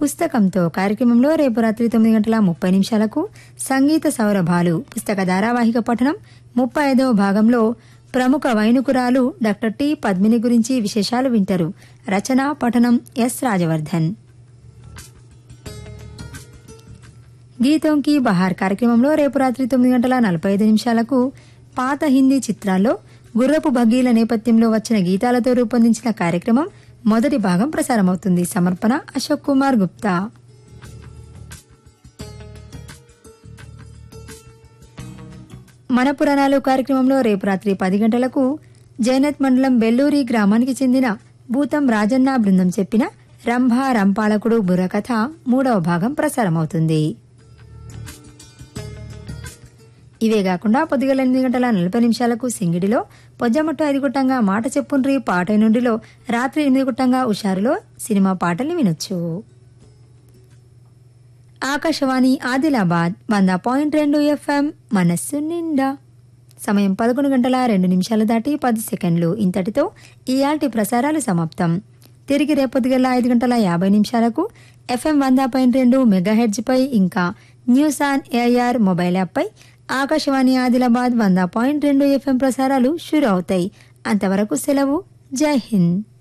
పుస్తకంతో కార్యక్రమంలో రేపు రాత్రి తొమ్మిది గంటల ముప్పై నిమిషాలకు సంగీత సౌరభాలు పుస్తక ధారావాహిక పఠనం ముప్పై ఐదవ భాగంలో ప్రముఖ వైనుకురాలు డాక్టర్ టి పద్మిని గురించి విశేషాలు వింటారు రచన పఠనం ఎస్ రాజవర్ధన్ గీతం కి బహార్ కార్యక్రమంలో రేపు రాత్రి తొమ్మిది గంటల నలభై ఐదు నిమిషాలకు పాత హిందీ చిత్రాల్లో గుర్రపు బగ్గీల నేపథ్యంలో వచ్చిన గీతాలతో రూపొందించిన కార్యక్రమం మొదటి భాగం ప్రసారమవుతుంది సమర్పణ అశోక్ కుమార్ గుప్తా మన పురాణాలు కార్యక్రమంలో రేపు రాత్రి పది గంటలకు జైనత్ మండలం బెల్లూరి గ్రామానికి చెందిన భూతం రాజన్న బృందం చెప్పిన రంభా రంపాలకుడు బుర్రకథ మూడవ భాగం ప్రసారమవుతుంది ఇవే కాకుండా పొద్దుగల ఎనిమిది గంటల నలభై నిమిషాలకు సింగిడిలో పొజ్జమట్టు ఐదు గుట్టంగా మాట చెప్పుండ్రి పాట నుండిలో రాత్రి ఎనిమిది గుట్టంగా ఉషారులో సినిమా పాటల్ని వినొచ్చు ఆకాశవాణి ఆదిలాబాద్ వంద పాయింట్ రెండు ఎఫ్ఎం మనస్సు నిండా సమయం పదకొండు గంటల రెండు నిమిషాలు దాటి పది సెకండ్లు ఇంతటితో ఈయాల్టి ప్రసారాలు సమాప్తం తిరిగి రేపొద్దుగల ఐదు గంటల యాభై నిమిషాలకు ఎఫ్ఎం వంద పాయింట్ రెండు మెగాహెడ్జ్ పై ఇంకా news on AIR mobile app పై ఆకాశవాణి ఆదిలాబాద్ వంద పాయింట్ రెండు ఎఫ్ఎం ప్రసారాలు షురు అవుతాయి అంతవరకు సెలవు జై హింద్